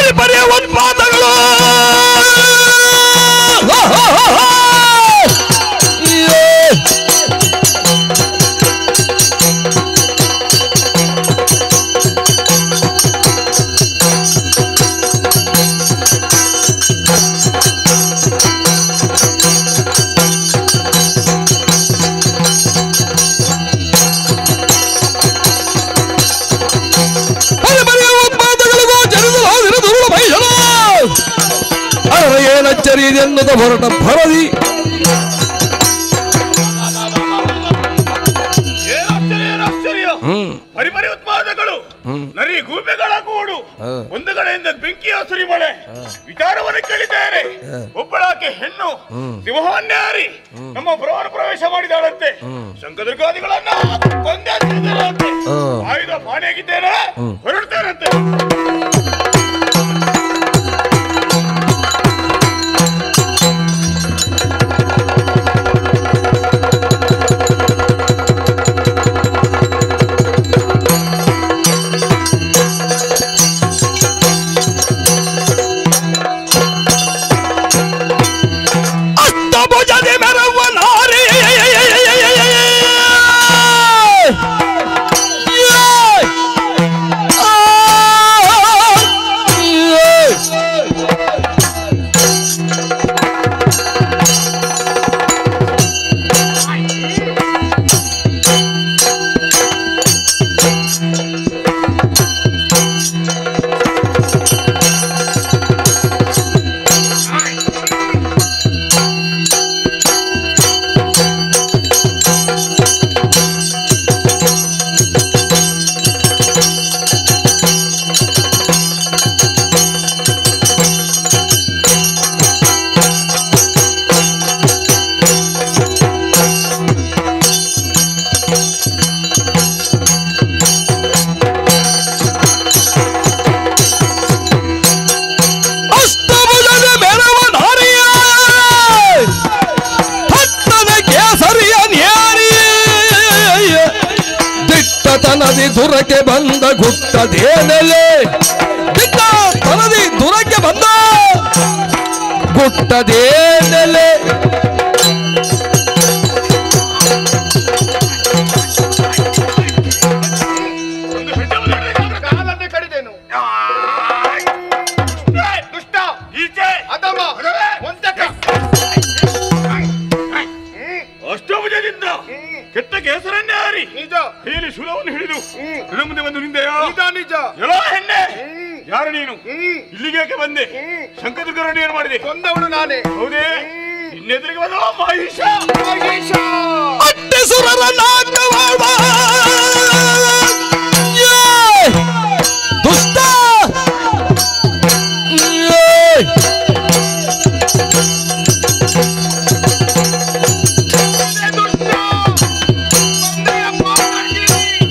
ಪರಿಪರಿಯ ಉತ್ಪಾದಗಳು ಹೋ, ಹೋ, ಹೋ, ಹೋ! ಯೇ! ಪರಿಪರಿಯ ಉತ್ಪಾದಗಳಿಗೂ ಜನಿಸಲು ಹೋಗಿರು ದುರುಳ ಮಹಿಷನು ಅರ ಏನಚ್ಚರಿದೆನ್ನುತ್ತ ಹೊರಟ ಭರದಿ ಏನಾಶ್ಚರ್ಯ ಏನಾಶ್ಚರ್ಯ ಹ್ಮ್ ಪರಿಪರಿ ಉತ್ಪಾದಗಳು ನರಿ ಗೂಬೆಗಳ ಕೂಡು ಒಂದು ಕಡೆಯಿಂದ ಬೆಂಕಿಯ ಸುರಿಮಳೆ ವಿಚಾರವನ್ನು ಕೇಳಿದ್ದೇನೆ ಒಬ್ಬಳಾಕೆ ಹೆಣ್ಣು ಸಿಂಹವನ್ಯಾರಿ ನಮ್ಮ ಪುರವನ್ನು ಪ್ರವೇಶ ಮಾಡಿದಾಳಂತೆ ಶಂಕದುರ್ಗಾದಿಗಳನ್ನ ಕೊಂದೇ ತಿಂದಿರಂತೆ ಆಯುಧ ಪಾಣಿಯಾಗಿದ್ದೇನೆ ಹೊರಡ್ತೇನಂತೆ ಅಷ್ಟಭುಜದಿ ಮೆರವ ನಾರಿ ಅಷ್ಟಭುಜದ ಮೆರವ ನಾರಿಯ ಹತ್ತದ ಕೇಸರಿಯ ನ್ಯಾರಿ ದಿಟ್ಟತನದಿ ದುರಕ್ಕೆ ಬಂದ ಗುಟ್ಟದೇನೆಲೆ ದಿಟ್ಟತನದಿ ದುರಕ್ಕೆ ಬಂದ ಗುಟ್ಟದೇನೆಲೆ ಒಂದು ಹೆಜ್ಜೆ ಮುಂದೆ ಕಾಲನ್ನೇ ಕಡಿದೇನು ಏ, ದುಷ್ಟ ಈಚೆ ಅದಮ್ಮ ಒಂದಕ್ಕ ಅಷ್ಟಭುಜದಿಂದ ಕೆಟ್ಟ ಕೇಸರನ್ನೇ ಹಾರಿ ನಿಜ ಕೈಯಲ್ಲಿ ಶೂಲವನ್ನು ಹಿಡಿದು ಹ್ಮ್. ನನ್ನ ಮುಂದೆ ಬಂದು ನಿಂದೆಯಾ ನಿಜ ನಿಜ ಎಲ್ಲೋ ಹೆಣ್ಣೆ ಹ್ಮ್. ಯಾರು ನೀನು ಹ್ಮ್ ಇಲ್ಲಿಗೇಕೆ ಬಂದೆ ಹ್ಮ್. ಶಂಕದುರ್ಗರನ್ನು ಏನು ಮಾಡಿದೆ ಕೊಂದವಳು ನಾನೇ ಹೌದೇ ಹ್ಮ್. ಇನ್ನೆದುರಿಗೆ ಬಂದ ಮಹಿಷ ಮಹೇಶ ಅಟ್ಟೆಸುರರ ನಾಗವಾಡ ದುಷ್ಟ ಏ! ದುಷ್ಟ ಒಂದೆಯ ಪಾಪಿ.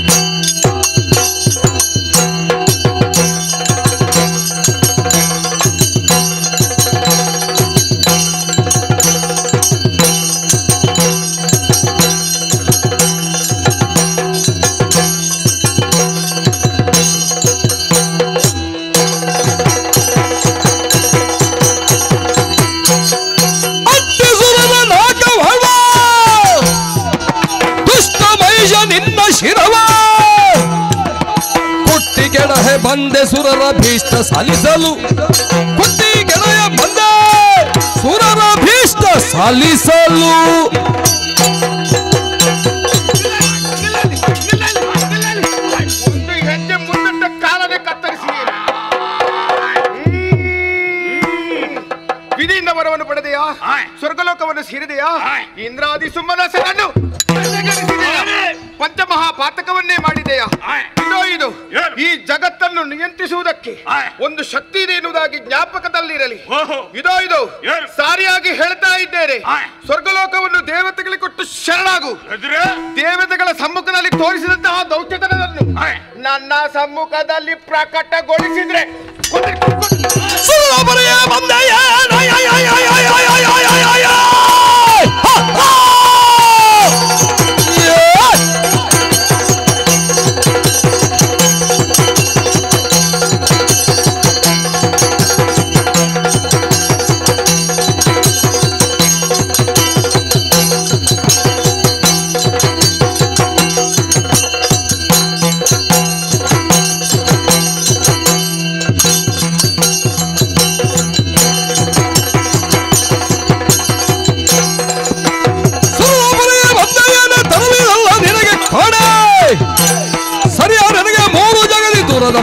ಅಟ್ಟೆಸುರರ ನಾಗವಾಡ ದುಷ್ಟ ಮಹಿಷ ನಿನ್ನ ಶಿರವ ಕುಟ್ಟಿ ಕೆಡಹೆ ಬಂದೆ ಸುರರ ಭೀಷ್ಟ ಸಲಿಸಲು ಕುಟ್ಟಿ ಕೆಡಯ ಬಂದೆ ಸುರರ ಭೀಷ್ಟ ಸಲಿಸಲು ಒಂದು ಹೆಜ್ಜೆ ಮುಂದಿಟ್ಟ ಕಾಲನೇ ಕತ್ತರಿಸಿದೀರ ವಿಧಿಯಿಂದ ವರವನ್ನು ಪಡೆದೆಯಾ ಆಯ್. ಸ್ವರ್ಗಲೋಕವನ್ನು ಸೇರಿದೆಯಾ ಆಯ್. ಇಂದ್ರಾದಿ ಸುಮ್ಮನಸನನ್ನು ಪರಿಗಣಿಸಿದೆಯಾ? ಪಂಚಮಹಾಪಾತಕವನ್ನೇ ಮಾಡಿದೆಯಾ ಆಯ್. ಇದೋ ಇದು ಏನು? ಈ ಜಗತ್ತನ್ನು ನಿಯಂತ್ರಿಸುವುದಕ್ಕೆ ಆಯ್. ಒಂದು ಶಕ್ತಿ ಇದೆ ಎನ್ನುವುದಾಗಿ ಜ್ಞಾಪಕದಲ್ಲಿರಲಿ ಓಹೋ ಇದೋ ಇದು ಏನು? ಸಾರಿಯಾಗಿ ಹೇಳ್ತಾ ಇದ್ದೇನೆ ಆಯ್. ಸ್ವರ್ಗಲೋಕವನ್ನು ದೇವತೆಗಳಿಗೆ ಕೊಟ್ಟು ಶರಣಾಗು ಎದುರೆ ದೇವತೆಗಳ ಸಮ್ಮುಖದಲ್ಲಿ ತೋರಿಸಿದಂತಹ ದೌತ್ಯತನವನ್ನು ಆಯ್. ನನ್ನ ಸಮ್ಮುಖದಲ್ಲಿ ಪ್ರಕಟಗೊಳಿಸಿದ್ರೆ ಸುರಬರೆಯ ಬಂದೆಯ ನಯ ಯ ಯ ಯ ಯ ಯ ಯ ಯ ಯ ಯ. ಹ, ಹ. ಯೇ.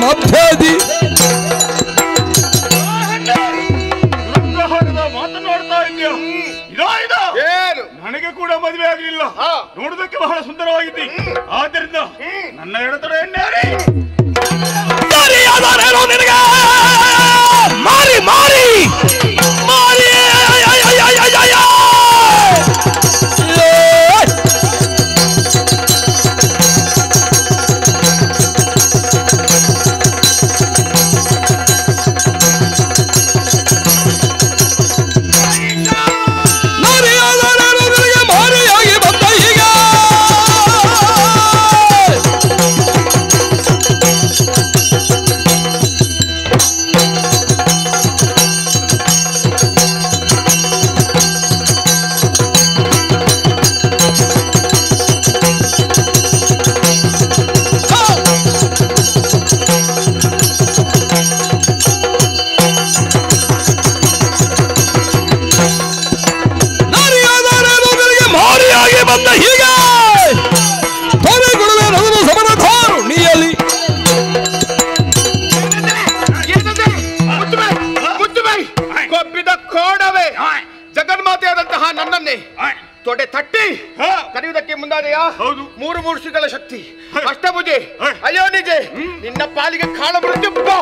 ಮಧ್ಯದಿ ದುರ್ಗ್ರಹಣದ ಮಾತನಾಡ್ತಾ ಇದೆಯಾ ಇದಾ ಇದಾ ಏನು ನನಗೆ ಕೂಡ ಮದುವೆ ಆಗಲಿಲ್ಲ ಹಾ. ನೋಡುವುದಕ್ಕೆ ಬಹಳ ಸುಂದರವಾಗಿದ್ದಿ ಆದ್ದರಿಂದ ನನ್ನ ಎಡತಡ ಎಣ್ಣೆ ಸರಿಯಾದರೇನೋ ನಿನಗೆ ಮಾರಿ ಮಾರಿ ಮಾರಿ ಅಯ್ಯ, ಅಯ್ಯ, ಅಯ್ಯ, ಅಯ್ಯ, ಅಯ್ಯ. ಏ! ನರಿಯಾದರೇನೋ ನಿನಗೆ ಮಾರಿಯಾಗಿ ಬಂದ ಈಗ ನರಿಯಾದರೇನೋ ನಿನಗೆ ಮಾರಿಯಾಗಿ ಬಂದ ಹೀಗೆ ತೊರೆಗುಳುವೆ ನಗರು ಸಮರ ಧಾರುಣಿಯಲ್ಲಿ ಏನಂದೆ? ಮುಚ್ಚುಬೈ, ಮುಚ್ಚುಬೈ. ಕೊಬ್ಬಿದ ಕೋಡವೇ ಜಗನ್ಮಾತೆಯಾದಂತಹ ನನ್ನನ್ನೇ ತೊಡೆ ತಟ್ಟಿ ಹಾ. ಕರೆಯುವುದಕ್ಕೆ ಮುಂದಾದೆಯಾ ಹೌದು. ಮೂರು ಮೂರ್ಷಿಗಳ ಶಕ್ತಿ ಹೇ. ಅಷ್ಟಭುಜೆ ಹೇ. ಅಯ್ಯೋ ನಿಜೆ ನಿನ್ನ ಪಾಲಿಗೆ ಕಾಳ ಮೃತ್ಯು ಬಾ.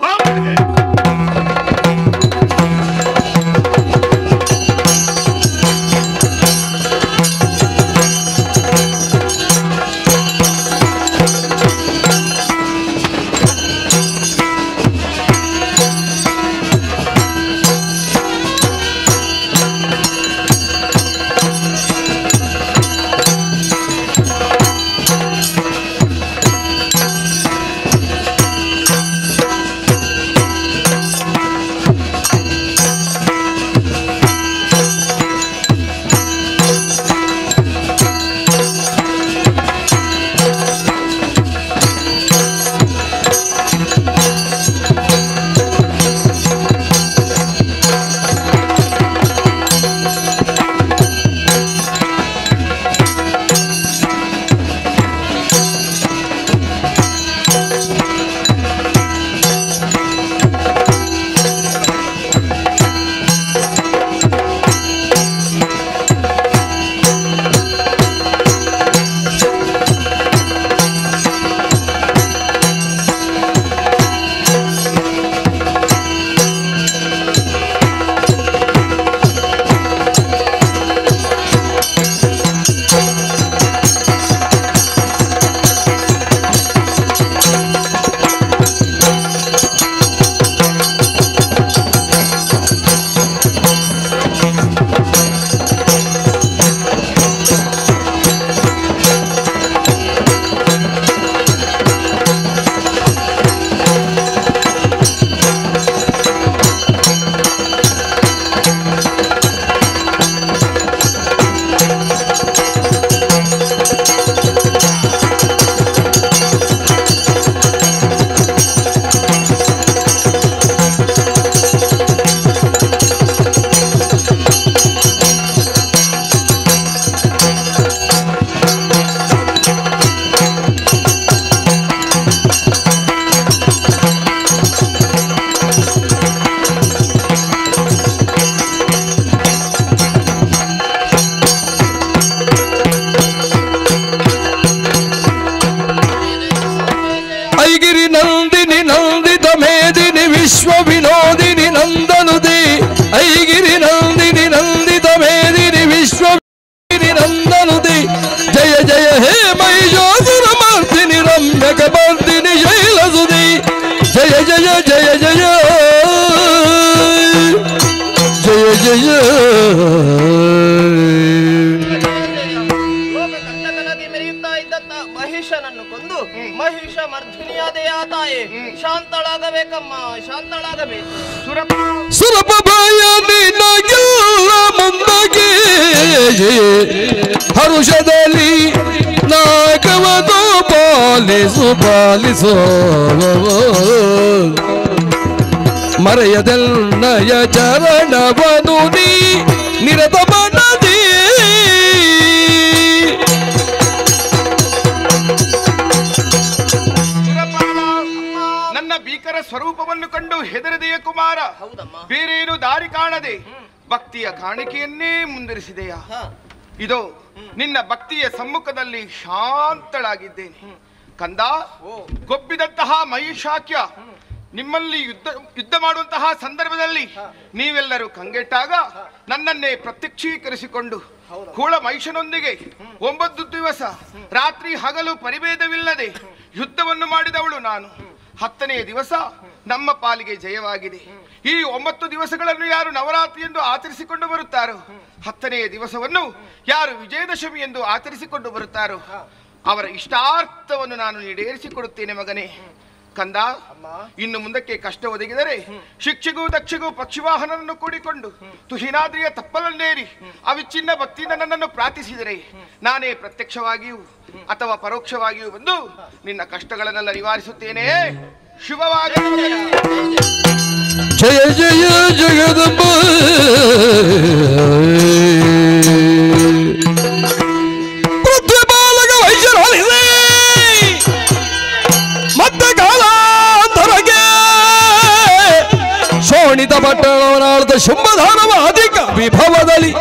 ಐಗಿರಿ ನಂದಿನಿ ನಂದಿತ ಮೇದಿನಿ ವಿಶ್ವ ವಿನೋದಿನಿ ನಂದನುದಿ ಐಗಿರಿ ನಂದಿನಿ ನಂದಿತ ಮೇದಿನಿ ವಿಶ್ವ ವಿನೋದಿನಿ ನಂದನುದಿ ಜಯ ಜಯ ಹೇ ಮೈಜೋಸುರ ಮರ್ದಿನಿ ರಮ್ಯಕ ಬರ್ದಿನಿ ಶೈಲಸುದಿ ಜಯ ಜಯ ಜಯ ಜಯ ಜಯ ಜಯ ಲೋಕ ಕಂಟಕನಾಗಿ ಮೆರೆಯುತ್ತಾ ಇದ್ದಂತ ಮಹಿಷನನ್ನು ಕೊಂದು ಮಹಿಷ ಮರ್ಧಿನಿಯಾದೆಯ ತಾಯಿ ಶಾಂತಳಾಗಬೇಕಮ್ಮ ಶಾಂತಳಾಗಬೇಕು ಸುರಪ ಸುಲಭ ಭಯ ನಿನಗಿಲ್ಲ ಮುಂದಗೆ ಹರುಷದಲ್ಲಿ ನಾಗವದು ಪಾಲಿಸು ಪಾಲಿಸೋ ಮರೆಯದೆಲ್ಲಯ ಚರಣವನು ನೀ ನಿರತ ಮನದಿ ಸುರಪಾಲ ನನ್ನ ಸ್ವರೂಪವನ್ನು ಕಂಡು ಹೆದರದೆಯ ಕುಮಾರ ಹೌದಮ್ಮ ಬೇರೇನು ದಾರಿ ಕಾಣದೆ ಭಕ್ತಿಯ ಕಾಣಿಕೆಯನ್ನೇ ಮುಂದುವರಿಸಿದೆಯಾ ಹ ಇದೋ ನಿನ್ನ ಭಕ್ತಿಯ ಸಮ್ಮುಖದಲ್ಲಿ ಶಾಂತಳಾಗಿದ್ದೇನೆ ಕಂದ ಓ ಕೊಬ್ಬಿದಂತಹ ಮಹಿಷಾಕ್ಯ ನಿಮ್ಮಲ್ಲಿ ಯುದ್ಧ ಯುದ್ಧ ಮಾಡುವಂತಹ ಸಂದರ್ಭದಲ್ಲಿ ನೀವೆಲ್ಲರೂ ಕಂಗೆಟ್ಟಾಗ ನನ್ನನ್ನೇ ಪ್ರತ್ಯಕ್ಷೀಕರಿಸಿಕೊಂಡು ಕೂಳ ಮಹಿಷನೊಂದಿಗೆ ಒಂಬತ್ತು ದಿವಸ ರಾತ್ರಿ ಹಗಲು ಪರಿಭೇದವಿಲ್ಲದೆ ಯುದ್ಧವನ್ನು ಮಾಡಿದವಳು ನಾನು ಹತ್ತನೆಯ ದಿವಸ ನಮ್ಮ ಪಾಲಿಗೆ ಜಯವಾಗಿದೆ ಈ ಒಂಬತ್ತು ದಿವಸಗಳನ್ನು ಯಾರು ನವರಾತ್ರಿ ಎಂದು ಆಚರಿಸಿಕೊಂಡು ಬರುತ್ತಾರೋ ಹತ್ತನೆಯ ದಿವಸವನ್ನು ಯಾರು ವಿಜಯದಶಮಿ ಎಂದು ಆಚರಿಸಿಕೊಂಡು ಬರುತ್ತಾರೋ ಅವರ ಇಷ್ಟಾರ್ಥವನ್ನು ನಾನು ಈಡೇರಿಸಿಕೊಡುತ್ತೇನೆ ಮಗನೇ ಕಂದ ಇನ್ನು ಮುಂದಕ್ಕೆ ಕಷ್ಟ ಒದಗಿದರೆ ಶಿಕ್ಷೆಗೂ ದಕ್ಷಗೂ ಪಕ್ಷಿವಾಹನವನ್ನು ಕೂಡಿಕೊಂಡು ತುಹಿನಾದ್ರಿಯ ತಪ್ಪಲನ್ನೇರಿ ಅವಿಚ್ಛಿನ್ನ ಭಕ್ತಿಯಿಂದ ನನ್ನನ್ನು ಪ್ರಾರ್ಥಿಸಿದರೆ ನಾನೇ ಪ್ರತ್ಯಕ್ಷವಾಗಿಯೂ ಅಥವಾ ಪರೋಕ್ಷವಾಗಿಯೂ ಬಂದು ನಿನ್ನ ಕಷ್ಟಗಳನ್ನೆಲ್ಲ ನಿವಾರಿಸುತ್ತೇನೆ ಶುಭವಾಗಿ ಜಯ ಜಯ ಜಗದಂಬ ಪ್ರತಿಪಾಲಕ ವೈಶ್ಯರಾಲಿದೆ ಮತ್ತೆ ಕಾಲಾಂತರಗೆ ಶೋಣಿತ ಪಟ್ಟಣವನಾಳದ ಶುಂಭಧಾನವ ಅಧಿಕ ವಿಭವದಲ್ಲಿ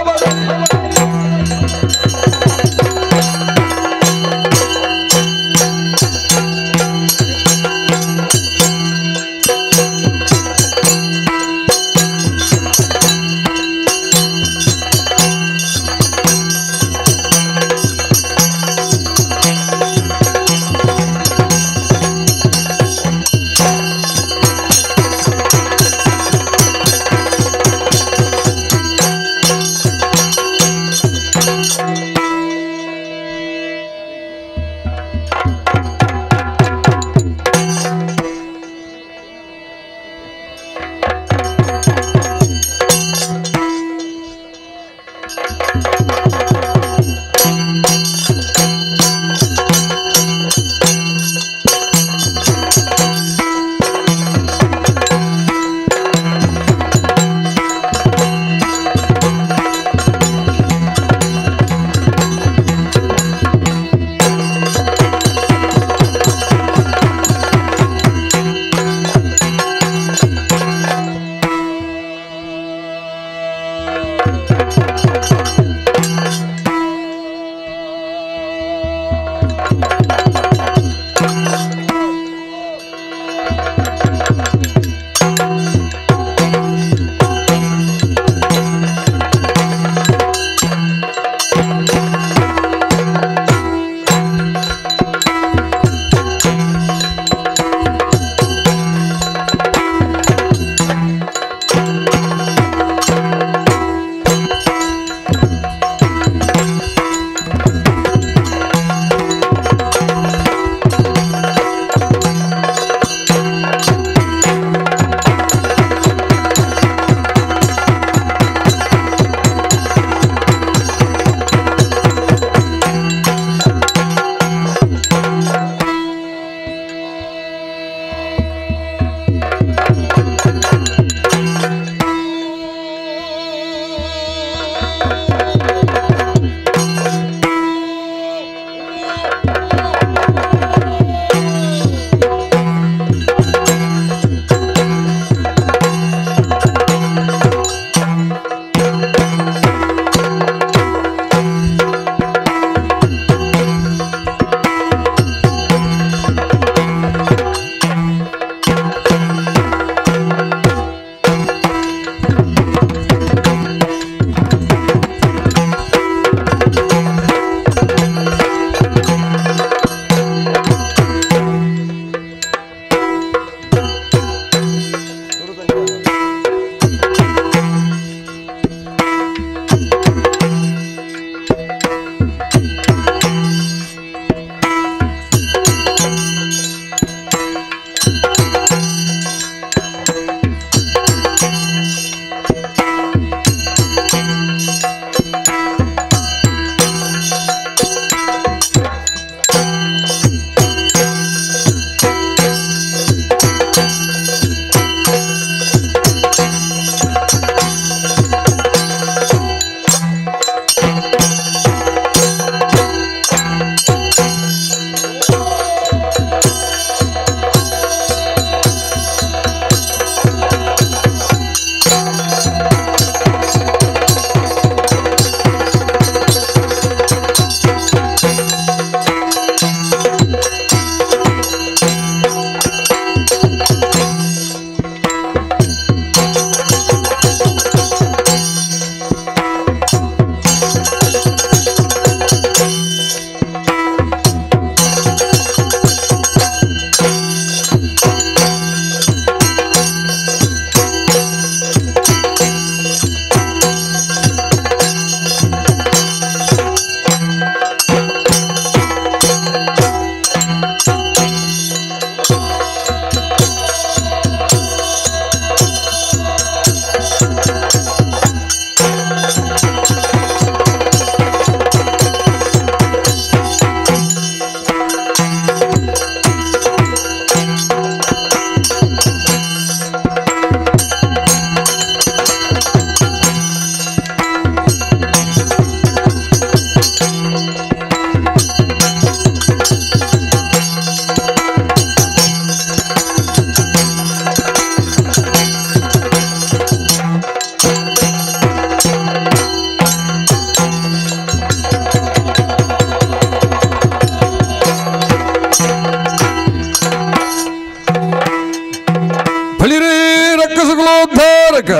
ಕುಮಾರಕ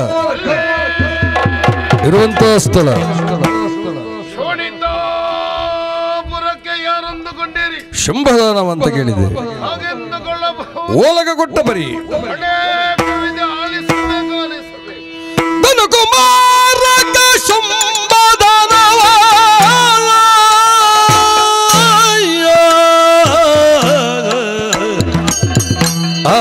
ಇರುವಂತಹ ಸ್ಥಳ ಶೋಣಿತಾಪುರಕ್ಕೆ ಯಾರಂದುಕೊಂಡಿರಿ ಶಂಭದಾನವಂತ ಕೇಳಿದೆ ಹಾಗೆಂದುಕೊಳ್ಳಬಹುದು ಓಲಗ ಕೊಟ್ಟ ಬರಿ ಅನೇಕವಿದೆ ಆಲಿಸಬೇಕು ಆಲಿಸಬೇಕು ಧನು ಕುಮಾರಕ ಶಂಭದಾನವ ಆ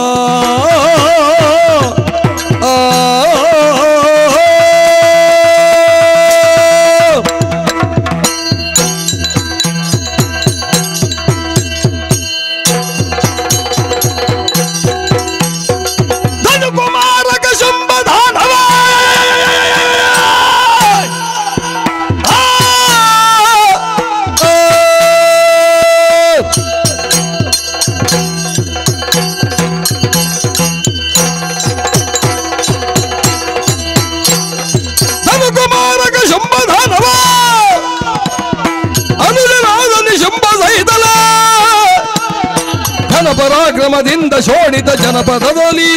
ಧನು ಕುಮಾರಕ ಶಂಭದಾನವ ಆ ಧನುಕುಮಾರಕ ಶಂಭದಾನವ ಅನುಜನಾದನಿ ಶಂಭ ಸಹಿತಲ ಘನ ಪರಾಕ್ರಮದಿಂದ ಶೋಣಿತ ಜನಪದದಲ್ಲಿ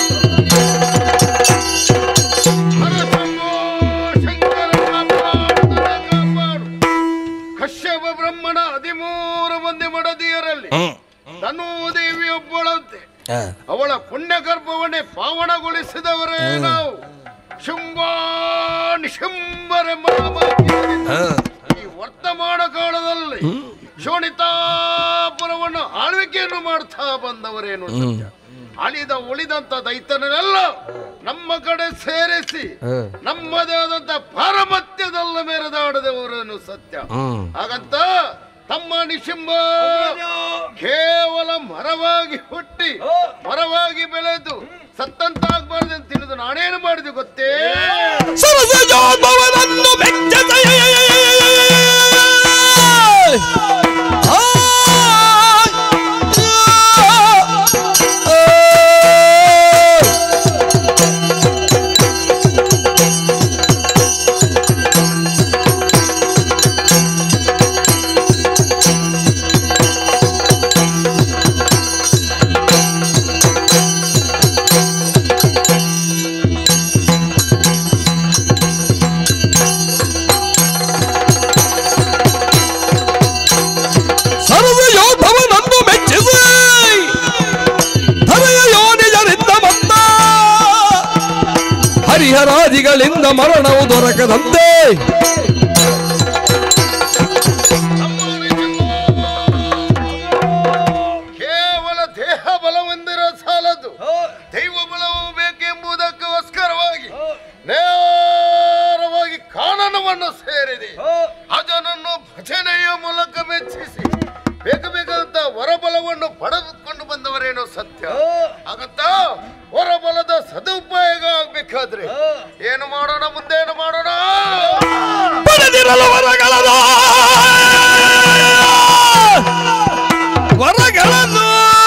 ಹರಶಂಭೋ ಶಂಕರ ಕಾಪಾಡು, ಕಾಪಾಡು. ಕಶ್ಯಪ ಬ್ರಹ್ಮಣ ಹದಿಮೂರು ಮಂದಿ ಮಡದಿಯರಲ್ಲಿ ಧನುದೇವಿಯೊಬ್ಬಳಂತೆ ಅವಳ ಪುಣ್ಯಗರ್ಭವನ್ನೇ ಪಾವನಗೊಳಿಸಿದವರೇ ನಾವು ಶುಂಭ ನಿಶುಂಭರೆಂಬ ನಾಮಧೇಯದಿಂದ ಈ ವರ್ತಮಾನ ಕಾಲದಲ್ಲಿ ಶೋಣಿತಾಪುರವನ್ನು ಆಳ್ವಿಕೆಯನ್ನು ಮಾಡ್ತಾ ಬಂದವರೇನು ಸತ್ಯ. ಅಳಿದ ಉಳಿದಂತ ದೈತನರೆಲ್ಲ ನಮ್ಮ ಕಡೆ ಸೇರಿಸಿ ನಮ್ಮದೇ ಆದಂತ ಪಾರಮತ್ಯದಲ್ಲ ಮೆರೆದಾಡದವರೇನು ಸತ್ಯ ಹಾಗಂತ ತಮ್ಮ ನಿಶಿಂಬ ಕೇವಲ ಮರವಾಗಿ ಹುಟ್ಟಿ ಮರವಾಗಿ ಬೆಳೆದು ಸತ್ತಂತಾಗ್ಬಾರ್ದು ಅಂತ ತಿಳಿದು ನಾನೇನು ಮಾಡಿದೆ ಗೊತ್ತೇ ಸರಸಜೋದ್ಭವನನ್ನು ಮೆಚ್ಚದ ಸರ್ವ ಯೋಧವನನ್ನು ಮೆಚ್ಚಿಸಿ ಧರೆಯ ಯೋನಿಜರಿಂದ ಮತ್ತ ಹರಿಹರಾದಿಗಳಿಂದ ಮರಣವು ದೊರಕದಂತೆ ಕೇವಲ ದೇಹ ಬಲವೊಂದಿರೋ ಸಾಲದು ದೈವ ಬಲವು ಬೇಕೆಂಬುದಕ್ಕೋಸ್ಕರವಾಗಿ ನೇರವಾಗಿ ಕಾನನವನ್ನು ಸೇರಿದೆ ಅಜನನ್ನು ಭಜನೆಯ ಮೂಲಕ ಮೆಚ್ಚಿಸಿ ಬೇಕು ಬೇಕಾದಂತ ವರಬಲವನ್ನು ಪಡೆದುಕೊಂಡು ಬಂದವರೇನೋ ಸತ್ಯ ಹಾಗಂತ ವರಬಲದ ಸದುಪಯೋಗ ಆಗ್ಬೇಕಾದ್ರೆ ಏನು ಮಾಡೋಣ ಮುಂದೇನು ಮಾಡೋಣ ಪಡೆದಿರಲು ವರಗಳದ ವರಗಳನ್ನು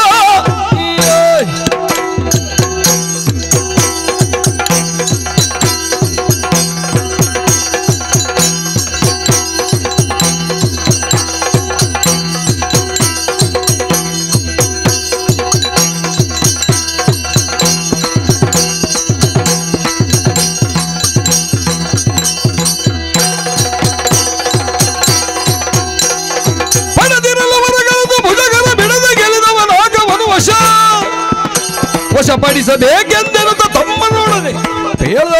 ಪಡೆದಿರಲು ವರಗಳನ್ನು ಭುಜಗರ ಬಿಡದ ಗೆಲಿದವನಾಗವನು ವಶ ವಶಪಡಿಸಬೇಕೆಂದೆನುತ್ತ ತಮ್ಮನೊಡನೆ ಹೇಳ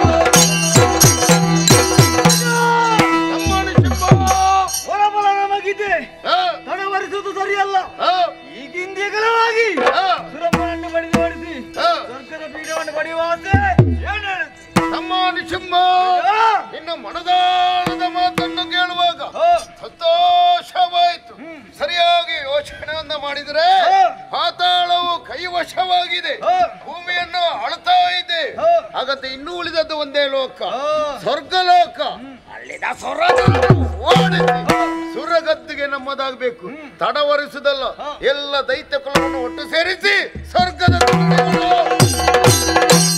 ಹೊರಬಲ ನಮಗಿದೆ ಆ, ತಡವರಿಸುವುದು ಸರಿಯಲ್ಲ ಆ, ಈಗಿಂದೀಗಲವಾಗಿ ಆ, ಸುರಪ್ಪನನ್ನು ಬಡಿದು ಹೊಡಿಸಿ ಆ. ಸ್ವರ್ಗದ ಪೀಠವನ್ನು ಪಡೆಯುವ ಆಸೆ ಏನು ಹೇಳುತ್ತೆ? ನಮ್ಮ ನಿಶುಂಭ ಆ, ನಿನ್ನ ಮನದಾಳದ ಮಾತನ್ನು ಕೇಳುವಾಗ ಆ, ಸಂತೋಷವಾಯಿತು ಸರಿಯಾಗಿ ಯೋಚನೆಯನ್ನ ಮಾಡಿದರೆ ಆ. ಪಾತಾಳವು ಕೈವಶವಾಗಿದೆ ಆ. ಭೂಮಿಯನ್ನು ಅಳ್ತಾ ಇದೆ ಆ. ಹಾಗಂತ ಇನ್ನೂ ಉಳಿದದ್ದು ಒಂದೇ ಲೋಕ ಆ. ಸ್ವರ್ಗಲೋಕ ಅಲ್ಲಿನ ಸ್ವರ್ಗ ಓಡಿಸಿ ಸುರಗತ್ತಿಗೆ ನಮ್ಮದಾಗಬೇಕು ತಡವರಿಸುದಲ್ಲ ಎಲ್ಲ ದೈತ್ಯ ಕುಲವನ್ನು ಒಟ್ಟು ಸೇರಿಸಿ ಸ್ವರ್ಗದ ತುದಿಗಳು.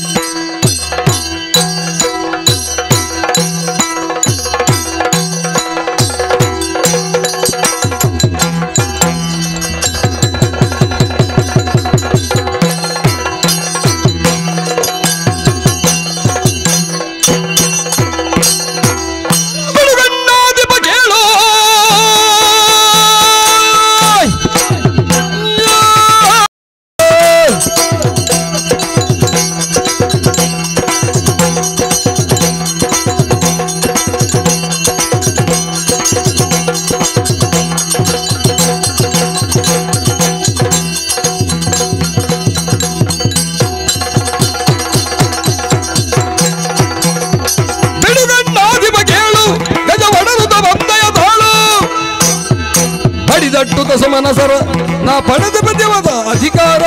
ಮಾನಸರ ನಾ ಪಡೆದ ಪದ್ಯವಾದ ಅಧಿಕಾರ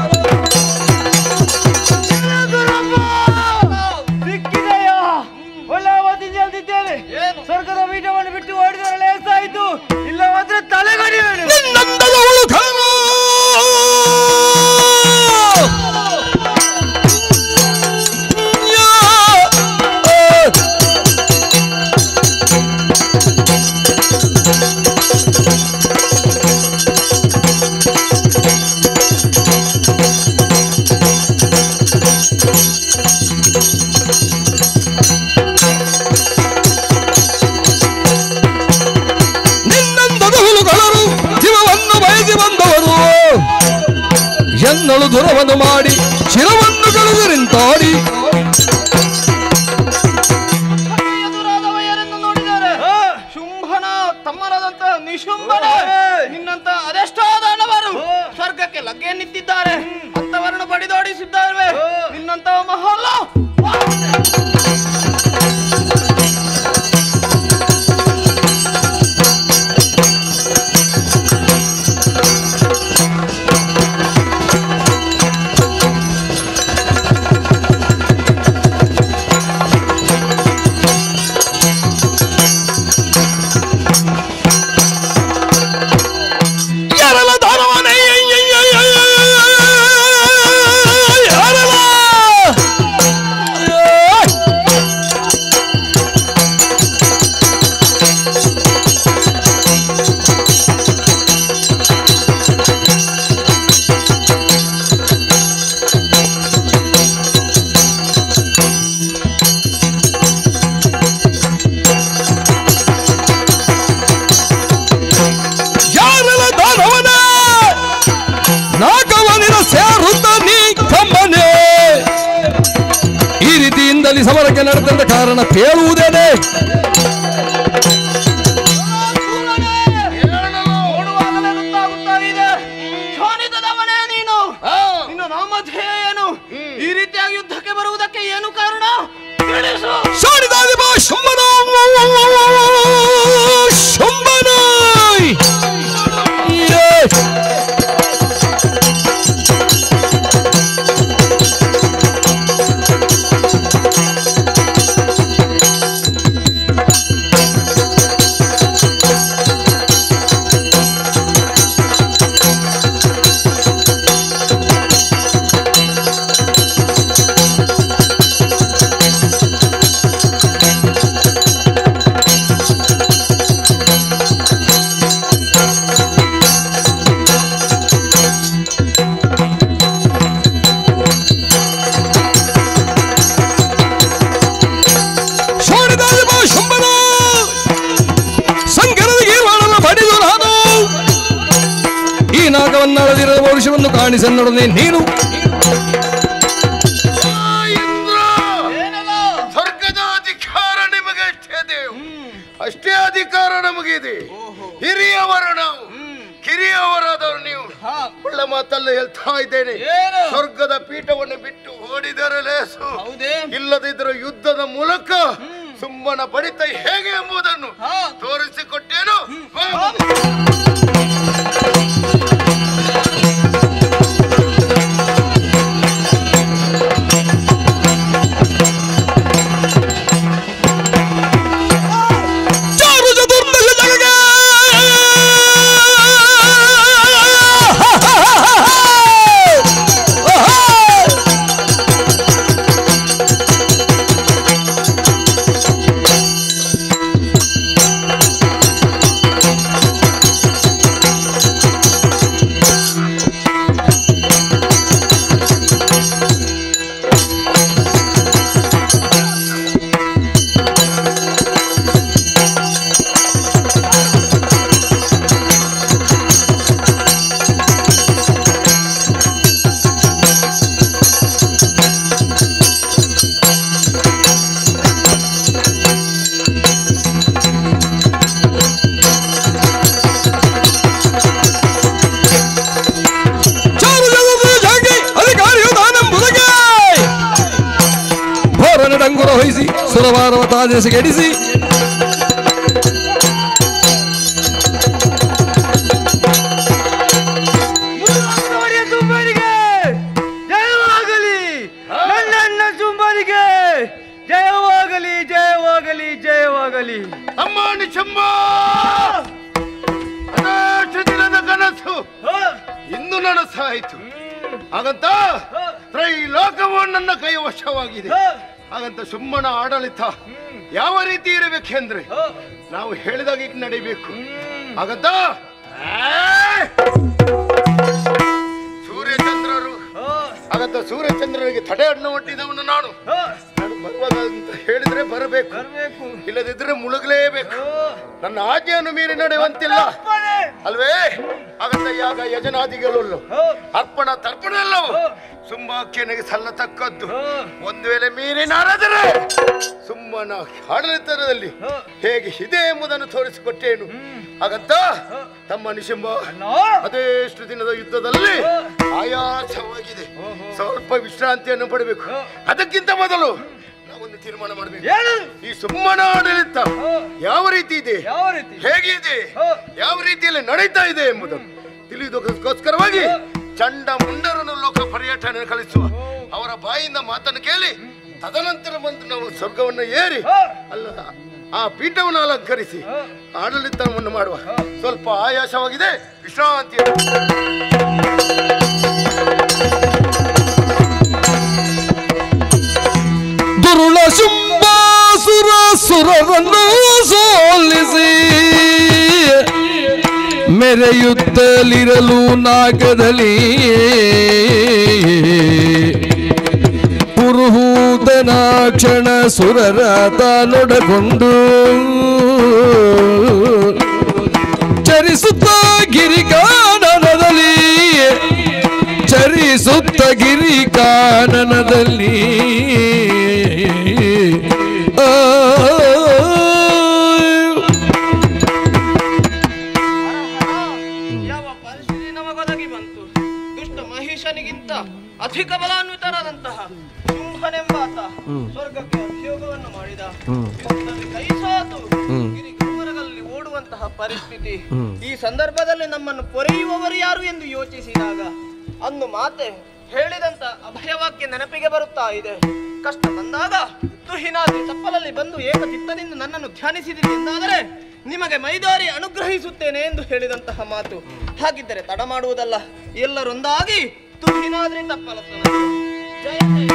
ಸಿಕ್ಕಿದೆಯ ಒಳ್ಳೆ ಅವತ್ತಿಂದ ಹೇಳ್ತಿದ್ದೇನೆ ಏನು? ಸ್ವರ್ಗದ ಪೀಠವನ್ನು ಬಿಟ್ಟು ಓಡಿದರೆ ಲೇಸಾಯ್ತು ಇಲ್ಲ ಮಾತ್ರ ತಲೆಗಡಿಯುವೆನು ನಿನ್ನಂದದವಳು ಕರ್ಮ ನಿನ್ನಂದದ ಹುಳುಗಳರು ಜೀವವನ್ನು ಬಯಸಿ ಬಂದವರು ಎನ್ನಳು ದುರವನ್ನು ಮಾಡಿ ಶಿರವನ್ನು ಕಳೆದರಿಂತಾಡಿ ಎದುರಾದವ ಯಾರೆಂದು ನೋಡಿದ್ದಾರೆ ಶುಂಭನ ತಮ್ಮನಾದಂತ ನಿಶುಂಭನ ನಿನ್ನಂತ ಅದೆಷ್ಟೋ ದಾನವರು ಸ್ವರ್ಗಕ್ಕೆ ಲಗ್ಗೆ ನಿಂತಿದ್ದಾರೆ ಅಂತವರನ್ನು ಬಡಿದೋಡಿಸಿದ್ದಾರೆ ನಿನ್ನಂತ ಮಹಲ್ಲ ಯಾರಲ್ಲ ದಾನವನೇ ಯಾರಲ್ಲ ಯಾರಲ್ಲ ದಾನವನ ನಾಗವನಿನ ಸೇರುತ್ತ ನೀ ಕಮ್ಮನೆ ಈ ರೀತಿಯಿಂದಲೇ ಸಮರಕ್ಕೆ ನಡೆದಂತ ಕಾರಣ ಕೇಳುವುದೇನೆ ನೋಡುವಾಗಲೇ ಗೊತ್ತಾಗುತ್ತಾ ಇದೆ ಶೋಣಿತದವನೇ ನೀನು ನಿನ್ನ ನಾಮಧೇಯ ಏನು ಈ ರೀತಿಯಾಗಿ ಯುದ್ಧಕ್ಕೆ ಬರುವುದಕ್ಕೆ ಏನು ಕಾರಣ ತಿಳಿಸು ಶಾಡಿದಾದಿಬ ಶುಂಭನ ಶುಂಭನ ಶಾಡಿದಾದಿಬ ಶುಂಭನ ಸಂಕರದ ಗೀರ್ವಾಣನ ಪಡೆದು ನಾನು ಈ ನಾಗವನ್ನಳದಿರದ ಪೌರುಷವನ್ನು ಕಾಣಿಸನ್ನೊಡನೆ ನೀನು ಏನೆಲ್ಲ ಸ್ವರ್ಗದ ಅಧಿಕಾರ ನಿಮಗೆ ಅಷ್ಟೇ ದೇವು ಅಷ್ಟೇ ಅಧಿಕಾರ ನಮಗಿದೆ ಹಿರಿಯವರು ನಾವು ಕಿರಿಯವರಾದವರು ನೀವು ಒಳ್ಳೆ ಮಾತಲ್ಲ ಹೇಳ್ತಾ ಇದ್ದೇನೆ ಏನು? ಸ್ವರ್ಗದ ಪೀಠವನ್ನು ಬಿಟ್ಟು ಓಡಿದರೆ ಲೇಸು ಹೌದೇ ಇಲ್ಲದಿದ್ದರೆ ಯುದ್ಧದ ಮೂಲಕ ಸುಮ್ಮನ ಬಡಿತ ಹೇಗೆ ಎಂಬುದನ್ನು ಹಾ. ತೋರಿಸಿಕೊಟ್ಟೇನು ಬಾ. ಚಾರು ಚತುರ್ದಶ ಜಗಗೆ ಚಾರು ಚತುರ್ದಶ ಜಗಗೆ ಅಧಿಕಾರಿಯು ತಾನೆಂಬುದಕ್ಕೆ ಘೋರ ಡಂಗುರ ಹೊಯ್ಸಿ ಸುರವಾರವ ತಾಜಸಿಗೆಡಿಸಿ ನನಸಾಯಿತು ಹಾಗಂತ ತ್ರೈಲೋಕವು ನನ್ನ ಕೈ ವಶವಾಗಿದೆ ಹಾಗಂತ ಸುಮ್ಮನ ಆಡಳಿತ ಯಾವ ರೀತಿ ಇರಬೇಕೆಂದ್ರೆ ನಾವು ಹೇಳಿದಾಗ ಈಗ ನಡಿಬೇಕು ಹಾಗಂತ ಏ! ಸೂರ್ಯಚಂದ್ರರು ಹಾಗಂತ ಸೂರ್ಯಚಂದ್ರನಿಗೆ ತಡೆ ಅಡ್ಡ ಒಡ್ಡಿದವನು ನಾನು ನಾನು ಬರುವಾಗ ಅಂತ ಹೇಳಿದ್ರೆ ಬರಬೇಕು ಬರ್ಬೇಕು ಇಲ್ಲದಿದ್ರೆ ಮುಳುಗಲೇಬೇಕು ನನ್ನ ಆಜ್ಞೆಯನ್ನು ಮೀರಿ ನಡೆಯುವಂತಿಲ್ಲ ಅಲ್ವೇ ಹಾಗಂತ ಯಾಗ ಯಜನಾದಿಗಳು ಅರ್ಪಣ ತರ್ಪಣ ಎಲ್ಲವು ಸುಂಬಾಖ್ಯನಿಗೆ ಸಲ್ಲತಕ್ಕದ್ದು ಒಂದು ವೇಳೆ ಮೀರಿ ನಾರಾದರೆ ಸುಮ್ಮನ ಆಡಳಿತದಲ್ಲಿ ಹೇಗೆ ಇದೆ ಎಂಬುದನ್ನು ತೋರಿಸಿಕೊಟ್ಟೇನು ಹಾಗಂತ ತಮ್ಮ ನಿಶಂಬ ಅದೆಷ್ಟು ದಿನದ ಯುದ್ಧದಲ್ಲಿ ಆಯಾಸವಾಗಿದೆ ಸ್ವಲ್ಪ ವಿಶ್ರಾಂತಿಯನ್ನು ಪಡಬೇಕು ಅದಕ್ಕಿಂತ ಮೊದಲು ನಾವೊಂದು ತೀರ್ಮಾನ ಮಾಡಬೇಕು ಏನು ಈ ಸುಮ್ಮನ ಆಡಳಿತ ಯಾವ ರೀತಿ ಇದೆ ಯಾವ ರೀತಿ ಹೇಗಿದೆ ಯಾವ ರೀತಿಯಲ್ಲಿ ನಡೀತಾ ಇದೆ ಎಂಬುದನ್ನು ತಿಳಿಯುವುದಕ್ಕೋಸ್ಕರವಾಗಿ ಚಂಡ ಮುಂಡರನ್ನು ಲೋಕ ಪರ್ಯಟನೆ ಕಳಿಸುವ ಅವರ ಬಾಯಿಂದ ಮಾತನ್ನು ಕೇಳಿ ತದನಂತರ ಬಂದು ನಾವು ಸ್ವರ್ಗವನ್ನು ಏರಿ ಅಲ್ಲ ಆ ಪೀಠವನ್ನು ಅಲಂಕರಿಸಿ ಆಡಳಿತವನ್ನು ಮಾಡುವ ಸ್ವಲ್ಪ ಆಯಾಸವಾಗಿದೆ ವಿಶ್ರಾಂತಿ ದುರುಳ ಶುಂಭಾಸುರ ಸುರರನ್ನು ಸೋಲಿಸಿ ಮೆರೆಯುತ್ತಲಿರಲು ನಾಗದಲ್ಲಿ ಪುರುಹೂತನ ಕ್ಷಣ ಸುರರ ತಾನೊಡಗೊಂಡು ಚರಿಸುತ್ತ ಗಿರಿಕಾನನದಲ್ಲಿ ಚರಿಸುತ್ತ ಗಿರಿ ಕಾನನದಲ್ಲಿ ಆ, ಯಾವ ಪರಿಸ್ಥಿತಿ ನಮಗೊದಗಿ ಬಂತು ದುಷ್ಟ ಮಹಿಷನಿಗಿಂತ ಅಧಿಕ ಬಲಾನ್ವಿತರಾದಂತಹ ಶುಂಭನೆಂಬಾತ ಸ್ವರ್ಗಕ್ಕೆ ಅಭಿಯೋಗವನ್ನು ಮಾಡಿದ ಯುದ್ಧದಲ್ಲಿ ಕೈ ಸಾತು ಗಿರಿ ಕುಮರಗಳಲ್ಲಿ ಓಡುವಂತಹ ಪರಿಸ್ಥಿತಿ ಈ ಸಂದರ್ಭದಲ್ಲಿ ನಮ್ಮನ್ನು ಪೊರೆಯುವವರು ಯಾರು ಎಂದು ಯೋಚಿಸಿದಾಗ ಅಂದು ಮಾತೆ ಹೇಳಿದಂತ ಅಭಯವಾಕ್ಯ ನೆನಪಿಗೆ ಬರುತ್ತಾ ಇದೆ ಕಷ್ಟ ಬಂದಾಗ ತುಹಿನಾದಿ ತಪ್ಪಲಲ್ಲಿ ಬಂದು ಏಕಚಿತ್ತದಿಂದ ನನ್ನನ್ನು ಧ್ಯಾನಿಸಿದಿರಿ ಎಂದಾದರೆ ನಿಮಗೆ ಮೈದಾರಿ ಅನುಗ್ರಹಿಸುತ್ತೇನೆ ಎಂದು ಹೇಳಿದಂತಹ ಮಾತು ಹಾಗಿದ್ದರೆ ತಡ ಮಾಡುವುದಲ್ಲ ಎಲ್ಲರೊಂದಾಗಿ ತುಹಿನಾದ್ರಿ ತಪ್ಪಲ ಜಯ ಜಯ